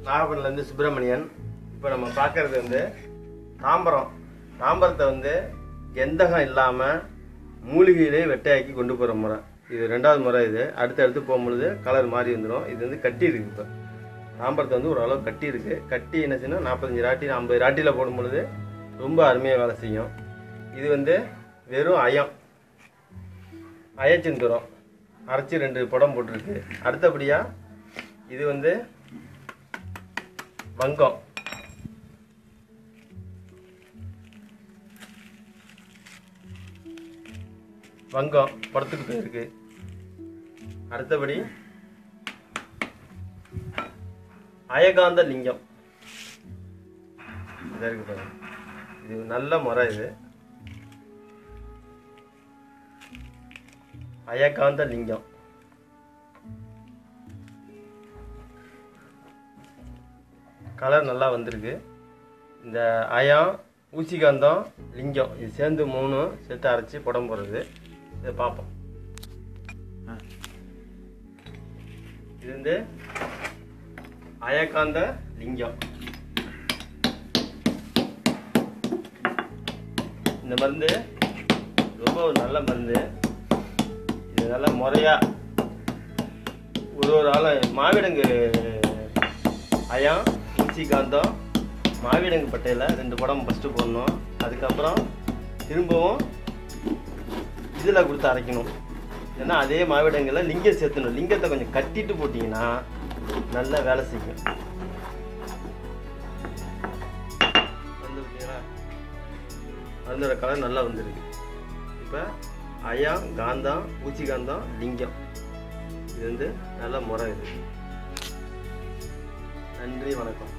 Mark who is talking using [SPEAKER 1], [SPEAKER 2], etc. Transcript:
[SPEAKER 1] நாகப்பட்டினத்துலேருந்து சுப்பிரமணியன் இப்போ நம்ம பார்க்கறது வந்து தாம்பரம் தாம்பரத்தை வந்து கெந்தகம் இல்லாமல் மூலிகையிலே வெட்டையாக்கி கொண்டு போகிற முறை இது ரெண்டாவது முறை இது அடுத்து அடுத்து போகும்பொழுது கலர் மாறி வந்துடும் இது வந்து கட்டி இருக்கு இப்போ தாம்பரத்தை வந்து ஓரளவு கட்டி இருக்கு கட்டி என்ன செய்யணும் நாற்பத்தஞ்சு ராட்டி ஐம்பது ராட்டியில் போடும் பொழுது ரொம்ப அருமையாக வேலை செய்யும் இது வந்து வெறும் அயம் அயச்சிந்துரம் அரைச்சி ரெண்டு படம் போட்டிருக்கு அடுத்தபடியாக இது வந்து வங்கம் வங்கம் படத்துக்கு போயிருக்கு அடுத்தபடி அயகாந்த லிங்கம் இதா இருக்கு பாருங்க இது நல்ல முறை இது அயகாந்த லிங்கம் கலர் நல்லா வந்திருக்கு இந்த அயம் ஊசிகாந்தம் லிங்கம் இது சேர்ந்து மூணு சேர்த்து அரைச்சி புடம் போடுறது இதை பார்ப்போம் இது வந்து அயக்காந்த லிங்கம் இந்த மருந்து ரொம்ப ஒரு நல்ல மருந்து இது நல்லா முறையாக ஒரு ஒரு ஆளும் மாவிடங்கு அயம் ஊசிகாந்தம் மாவிடங்கு பட்டையில் ரெண்டு படம் ஃபஸ்ட்டு போடணும் அதுக்கப்புறம் திரும்பவும் இதில் கொடுத்து அரைக்கணும் ஏன்னா அதே மாவிடங்கில் லிங்கம் சேர்த்தணும் லிங்கத்தை கொஞ்சம் கட்டிட்டு போட்டிங்கன்னா நல்லா வேலை செய்யும் வந்து பார்த்தீங்களா மருந்தோட கலர் நல்லா வந்திருக்கு இப்போ அயம் காந்தம் ஊச்சிகாந்தம் லிங்கம் இது வந்து நல்ல முறை இது நன்றி வணக்கம்